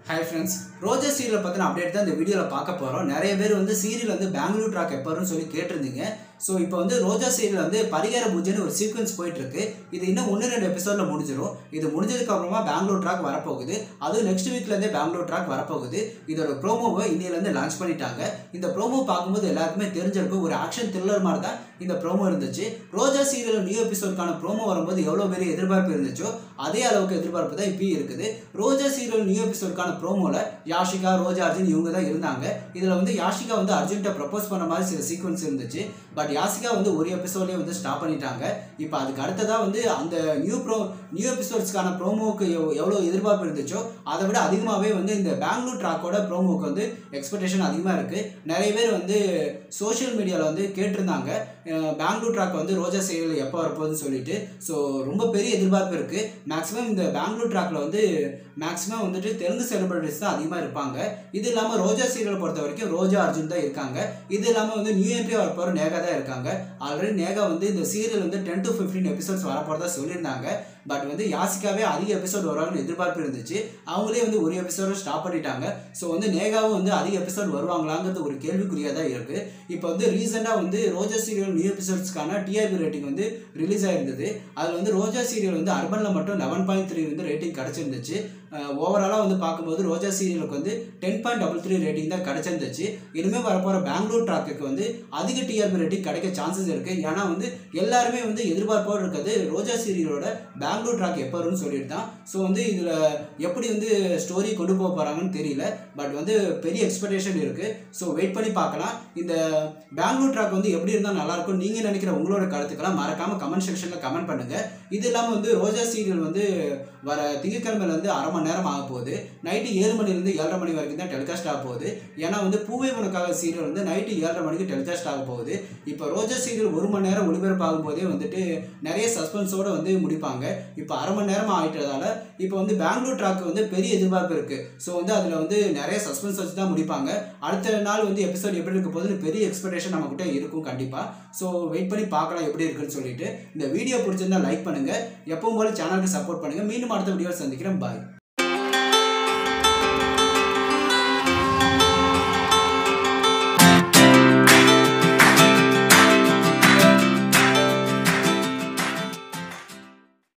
hi friends Roja serial பற்றின update தான் இந்த வீடியோவில் பார்க்க போகிறோம் நிறைய பேர் வந்து சீரியல் வந்து பெங்களூர் ட்ராக் எப்போ வரும்னு சொல்லி கேட்டிருந்தீங்க ஸோ இப்போ வந்து ரோஜா சீரியல் வந்து பரிகார பூஜைன்னு ஒரு சீக்வன்ஸ் போயிட்டு இருக்கு இது இன்னும் ஒன்று ரெண்டு எபிசோடில் முடிஞ்சிடும் இது முடிஞ்சதுக்கு அப்புறமா பெங்களூர் ட்ராக் வரப்போகுது அதுவும் நெக்ஸ்ட் வீக்லேருந்தே பெங்களூர் ட்ராக் வரப்போகுது இதோட ப்ரோமோவை இன்னிலேருந்து லான்ச் பண்ணிட்டாங்க இந்த ப்ரோமோ பார்க்கும்போது எல்லாருக்குமே தெரிஞ்சிருக்கும் ஒரு ஆக்ஷன் த்ரில்லர் மாதிரி தான் இந்த ப்ரோமோ இருந்துச்சு ரோஜா சீரியல் நியூ எபிசோடுக்கான ப்ரோமோ வரும்போது எவ்வளோ பெரிய எதிர்பார்ப்பு இருந்துச்சோ அதே அளவுக்கு எதிர்பார்ப்பு தான் இப்பயும் இருக்குது ரோஜா சீரியல் நியூ எபிசோடுக்கான ப்ரோமோல யாஷிகா ரோஜா அர்ஜுன் இவங்க தான் இருந்தாங்க இதில் வந்து யாஷிகா வந்து அர்ஜுன்கிட்ட ப்ரப்போஸ் பண்ண மாதிரி சில சீக்வன்ஸ் இருந்துச்சு பட் யாஷிகா வந்து ஒரு எபிசோட்லேயே வந்து ஸ்டாப் பண்ணிட்டாங்க இப்போ அதுக்கு அடுத்ததாக வந்து அந்த நியூ ப்ரோ நியூ எபிசோட்ஸ்க்கான ப்ரோமோக்கு எவ்வளோ எதிர்பார்ப்பு இருந்துச்சோ அதை விட அதிகமாகவே வந்து இந்த பெங்களூர் ட்ராக்கோட ப்ரோமோக்கு வந்து எக்ஸ்பெக்டேஷன் அதிகமாக இருக்குது நிறைய பேர் வந்து சோஷியல் மீடியாவில் வந்து கேட்டிருந்தாங்க அஹ் பெங்களூர் ட்ராக் வந்து ரோஜா சீரியல் எப்போ வரப்போகுதுன்னு சொல்லிட்டு ஸோ ரொம்ப பெரிய எதிர்பார்ப்பு இருக்குது மேக்ஸிமம் இந்த பெங்களூர் ட்ராக்ல வந்து மேக்ஸிமம் வந்துட்டு தெலுங்கு செலிபிரிட்டிஸ் தான் அதிகமாக இருப்பாங்க இது இல்லாமல் ரோஜா சீரியல் பொறுத்த வரைக்கும் ரோஜா அர்ஜுன் தான் இருக்காங்க இது இல்லாமல் வந்து நியூ என்ட்ரி வரப்போகிற நேகா தான் இருக்காங்க ஆல்ரெடி நேகா வந்து இந்த சீரியல் வந்து டென் டு ஃபிஃப்டீன் எபிசோட்ஸ் வரப்போறதா சொல்லியிருந்தாங்க பட் வந்து யாசிக்காவே அதிக எபிசோட் வருவாங்கன்னு எதிர்பார்ப்பு இருந்துச்சு அவங்களே வந்து ஒரு எபிசோட ஸ்டாப் பண்ணிட்டாங்க ஸோ வந்து நேகாவும் வந்து அதிக எபிசோட் வருவாங்களாங்கிறது ஒரு கேள்விக்குறியாக தான் இருக்குது இப்போ வந்து ரீசெண்டாக வந்து ரோஜா சீரியல் நியூ எபிசோட்ஸ்க்கான டிஆர்பி ரேட்டிங் வந்து ரிலீஸ் ஆயிருந்தது அதில் வந்து ரோஜா சீரியல் வந்து அர்பனில் மட்டும் லெவன் பாயிண்ட் த்ரீ வந்து ரேட்டிங் கிடச்சிருந்துச்சு ஓவராலாக வந்து பார்க்கும்போது ரோஜா சீரியலுக்கு வந்து ten point double three rating தான் கிடச்சிருந்துச்சு இனிமேல் வரப்போகிற பெங்களூர் ட்ராக்குக்கு வந்து அதிக டிஆர்பி ரேட்டிங் கிடைக்க சான்சஸ் இருக்குது ஏன்னா வந்து எல்லாருமே வந்து எதிர்பார்ப்போடு இருக்கிறது ரோஜா சீரியலோட பெங்களூர் ட்ராக் எப்போ வரும்னு சொல்லிட்டு தான் ஸோ வந்து இதில் எப்படி வந்து ஸ்டோரி கொண்டு போக போகிறாங்கன்னு தெரியல பட் வந்து பெரிய எக்ஸ்பெக்டேஷன் இருக்குது ஸோ வெயிட் பண்ணி பார்க்கலாம் இந்த பெங்களூர் ட்ராக் வந்து எப்படி இருந்தால் நல்லாயிருக்கும் நீங்கள் நினைக்கிற உங்களோட கருத்துக்கெல்லாம் மறக்காமல் கமெண்ட் செக்ஷனில் கமெண்ட் பண்ணுங்கள் இது இல்லாமல் வந்து ரோஜா சீரியல் வந்து வர திங்கட்கிழமையில வந்து அரை மணி நேரம் ஆக போகுது நைட்டு ஏழு மணிலேருந்து ஏழரை மணி வரைக்கும் தான் டெலிகாஸ்ட் ஆக போகுது ஏன்னா வந்து பூவே உனக்காக சீரியல் வந்து நைட்டு ஏழரை மணிக்கு டெலிகாஸ்ட் ஆக போகுது இப்போ ரோஜா சீரியல் ஒரு மணி நேரம் ஒளிபரப்பாகும் போதே வந்துட்டு நிறைய சஸ்பென்ஸோடு வந்து முடிப்பாங்க இப்போ அரை மணி நேரம் ஆயிட்டதால இப்போ வந்து பெங்களூர் ட்ராக் வந்து பெரிய எதிர்பார்ப்பு இருக்குது ஸோ வந்து அதில் வந்து நிறைய சஸ்பென்ஸ் வச்சு தான் முடிப்பாங்க அடுத்த நாள் வந்து எபிசோட் எப்படி இருக்க போகுதுன்னு பெரிய எக்ஸ்பெக்டேஷன் நம்மக்கிட்ட இருக்கும் கண்டிப்பாக ஸோ வெயிட் பண்ணி பார்க்கலாம் எப்படி இருக்குன்னு சொல்லிட்டு இந்த வீடியோ பிடிச்சிருந்தா லைக் பண்ணுங்கள் எப்பவும் போல சேனலுக்கு சப்போர்ட் பண்ணுங்கள் மீண்டும் அடுத்த வீடியோ சந்திக்கிறேன் பாய்